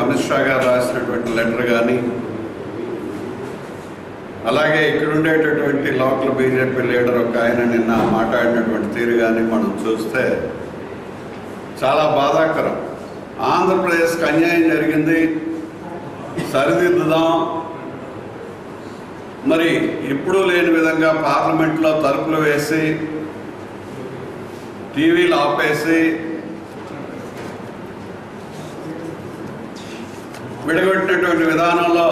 అమిత్ షా గారు రాసినటువంటి లెటర్ కానీ అలాగే ఇక్కడ ఉండేటటువంటి లోకల్ బీజేపీ లీడర్ ఒక ఆయన నిన్న మాట్లాడినటువంటి తీరు కానీ మనం చూస్తే చాలా బాధాకరం ఆంధ్రప్రదేశ్కి అన్యాయం జరిగింది సరిదిద్దుదాం మరి ఇప్పుడు లేని విధంగా పార్లమెంట్లో తలుపులు వేసి టీవీలు ఆపేసి విడగొట్టినటువంటి విధానంలో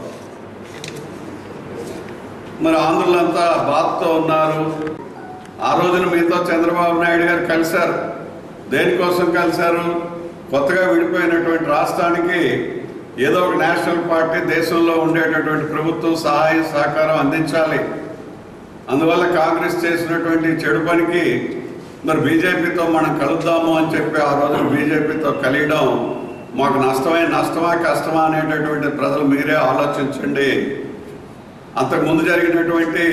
మరి ఆంధ్రులంతా బాధతో ఉన్నారు ఆ రోజున మీతో చంద్రబాబు నాయుడు గారు కలిశారు దేనికోసం కలిశారు కొత్తగా విడిపోయినటువంటి రాష్ట్రానికి ఏదో ఒక నేషనల్ పార్టీ దేశంలో ఉండేటటువంటి ప్రభుత్వం సహాయం సహకారం అందించాలి అందువల్ల కాంగ్రెస్ చేసినటువంటి చెడు పనికి మరి బీజేపీతో మనం కలుద్దాము అని చెప్పి ఆ రోజు బీజేపీతో కలియడం మాకు నష్టమే నష్టమా కష్టమా అనేటటువంటి ప్రజలు మీరే ఆలోచించండి అంతకుముందు జరిగినటువంటి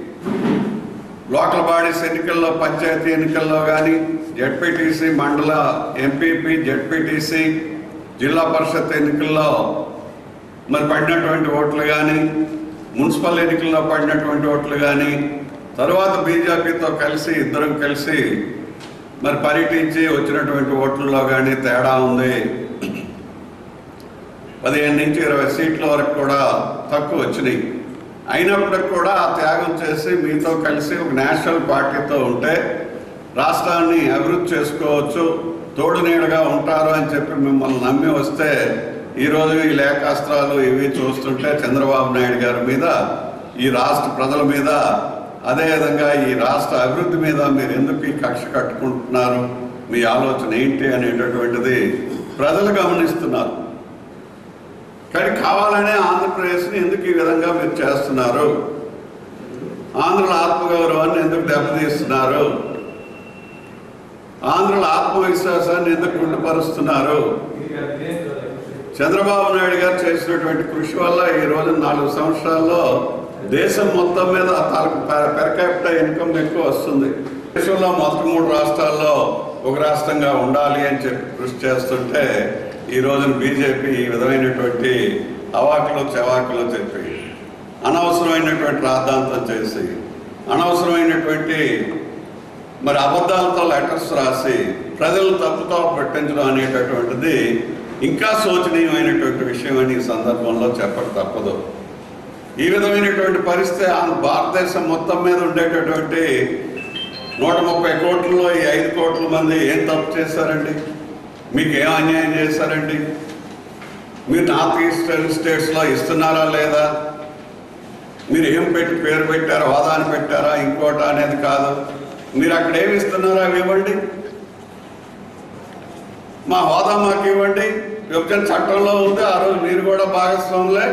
లోకల్ బాడీస్ ఎన్నికల్లో పంచాయతీ ఎన్నికల్లో కానీ జడ్పీటీసీ మండల ఎంపీపీ జడ్పీటీసీ జిల్లా పరిషత్ ఎన్నికల్లో మరి పడినటువంటి ఓట్లు కానీ మున్సిపల్ ఎన్నికల్లో పడినటువంటి ఓట్లు కానీ తరువాత బీజేపీతో కలిసి ఇద్దరం కలిసి మరి పర్యటించి వచ్చినటువంటి ఓట్లలో కానీ తేడా ఉంది పదిహేను నుంచి ఇరవై సీట్ల వరకు కూడా తక్కువ వచ్చినాయి అయినప్పటికి కూడా ఆ త్యాగం చేసి మీతో కలిసి ఒక నేషనల్ పార్టీతో ఉంటే రాష్ట్రాన్ని అభివృద్ధి చేసుకోవచ్చు తోడు నీడగా ఉంటారు అని చెప్పి మిమ్మల్ని నమ్మి వస్తే ఈరోజు ఈ లేఖాస్త్రాలు ఇవి చూస్తుంటే చంద్రబాబు నాయుడు గారి మీద ఈ రాష్ట్ర ప్రజల మీద అదేవిధంగా ఈ రాష్ట్ర అభివృద్ధి మీద మీరు ఎందుకు ఈ కక్ష కట్టుకుంటున్నారు మీ ఆలోచన ఏంటి అనేటటువంటిది ప్రజలు గమనిస్తున్నారు కానీ కావాలనే ఆంధ్రప్రదేశ్ని ఎందుకు ఈ విధంగా మీరు చేస్తున్నారు ఆంధ్రుల ఆత్మగౌరవాన్ని ఎందుకు దెబ్బతీస్తున్నారు ఆంధ్రుల ఆత్మవిశ్వాసాన్ని ఎందుకు కుంటుపరుస్తున్నారు చంద్రబాబు నాయుడు గారు చేసినటువంటి కృషి వల్ల ఈ రోజు నాలుగు సంవత్సరాల్లో దేశం మొత్తం మీద తాలూకు పెర్ క్యాపిటల్ ఇన్కమ్ ఎక్కువ వస్తుంది దేశంలో మొదటి మూడు రాష్ట్రాల్లో ఒక రాష్ట్రంగా ఉండాలి అని చెప్పి కృషి చేస్తుంటే ఈ రోజున బీజేపీ ఈ విధమైనటువంటి అవాకులు చవాకులు చెప్పి అనవసరమైనటువంటి రాద్ధాంతం చేసి అనవసరమైనటువంటి మరి అబద్ధాలతో లెటర్స్ రాసి ప్రజలను తప్పుతో పట్టించడం అనేటటువంటిది ఇంకా శోచనీయమైనటువంటి విషయం అని ఈ సందర్భంలో చెప్పక తప్పదు ఈ విధమైనటువంటి పరిస్థితి ఆ భారతదేశం మొత్తం మీద ఉండేటటువంటి నూట ముప్పై కోట్లలో ఈ ఐదు కోట్ల మంది ఏం తప్పు చేశారండి మీకు ఏం అన్యాయం చేశారండి మీరు నార్త్ ఈస్టర్న్ స్టేట్స్లో ఇస్తున్నారా లేదా మీరు ఏం పెట్టి పేరు పెట్టారా హోదాని పెట్టారా ఇంకోట అనేది కాదు మీరు అక్కడ ఏమి ఇస్తున్నారో అవి ఇవ్వండి మా హోదా మాకు ఇవ్వండి విభజన చట్టంలో ఉంది ఆ రోజు మీరు కూడా భాగస్వాములే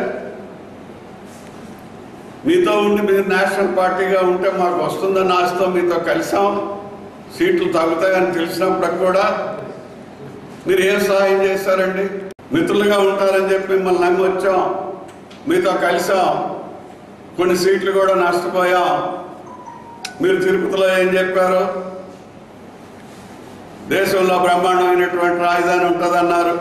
మీతో ఉండి మీరు నేషనల్ పార్టీగా ఉంటే మాకు వస్తుందన్న ఆశతో మీతో కలిసాం సీట్లు తగ్గుతాయని తెలిసినప్పుడు కూడా మీరు ఏం సహాయం చేశారండి మిత్రులుగా ఉంటారని చెప్పి మిమ్మల్ని నమ్మి వచ్చాం మీతో కలిసాం కొన్ని సీట్లు కూడా నష్టపోయాం మీరు తిరుపతిలో ఏం చెప్పారు దేశంలో బ్రహ్మాండమైనటువంటి రాజధాని ఉంటుందన్నారు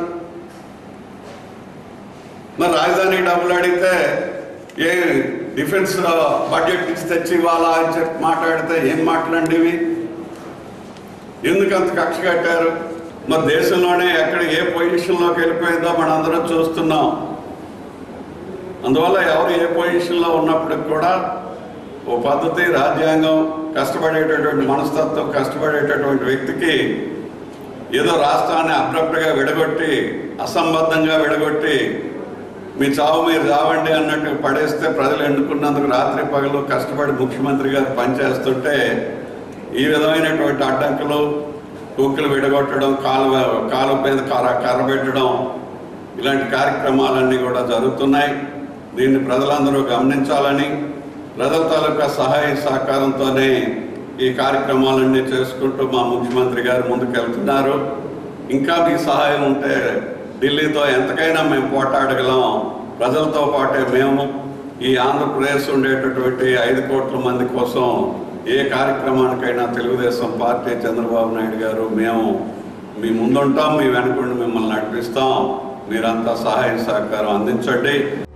మరి రాజధానికి డబ్బులు అడిగితే ఏ డిఫెన్స్ బడ్జెట్ నుంచి తెచ్చి ఇవ్వాలా అని చెప్పి మాట్లాడితే ఏం మాట్లాడివి ఎందుకు అంత కక్ష కట్టారు మరి దేశంలోనే ఎక్కడ ఏ పొజిషన్లోకి వెళ్ళిపోయిందో మనం అందరం చూస్తున్నాం అందువల్ల ఎవరు ఏ పొజిషన్లో ఉన్నప్పటికి కూడా ఓ పద్ధతి రాజ్యాంగం కష్టపడేటటువంటి మనస్తత్వం కష్టపడేటటువంటి వ్యక్తికి ఏదో రాష్ట్రాన్ని అబ్రప్ట్గా విడగొట్టి అసంబద్ధంగా విడగొట్టి మీ చావు మీరు చావండి అన్నట్టు పడేస్తే ప్రజలు ఎన్నుకున్నందుకు రాత్రి పగలు కష్టపడి ముఖ్యమంత్రి గారు పనిచేస్తుంటే ఈ విధమైనటువంటి అడ్డంకులు కుక్కలు విడగొట్టడం కాలు కాలు మీద కర్ర కర్ర పెట్టడం ఇలాంటి కార్యక్రమాలన్నీ కూడా జరుగుతున్నాయి దీన్ని ప్రజలందరూ గమనించాలని ప్రజల తాలూకా సహాయ సహకారంతోనే ఈ కార్యక్రమాలన్నీ చేసుకుంటూ మా ముఖ్యమంత్రి గారు ముందుకెళ్తున్నారు ఇంకా మీ సహాయం ఉంటే ఢిల్లీతో ఎంతకైనా మేము పోటాడగలం ప్రజలతో పాటే మేము ఈ ఆంధ్రప్రదేశ్ ఉండేటటువంటి ఐదు కోట్ల మంది కోసం ఏ కార్యక్రమానికైనా తెలుగుదేశం పార్టీ చంద్రబాబు నాయుడు గారు మేము మీ ముందుంటాం మీ వెనకుండి మిమ్మల్ని నడిపిస్తాం మీరంతా సహాయ సహకారం అందించండి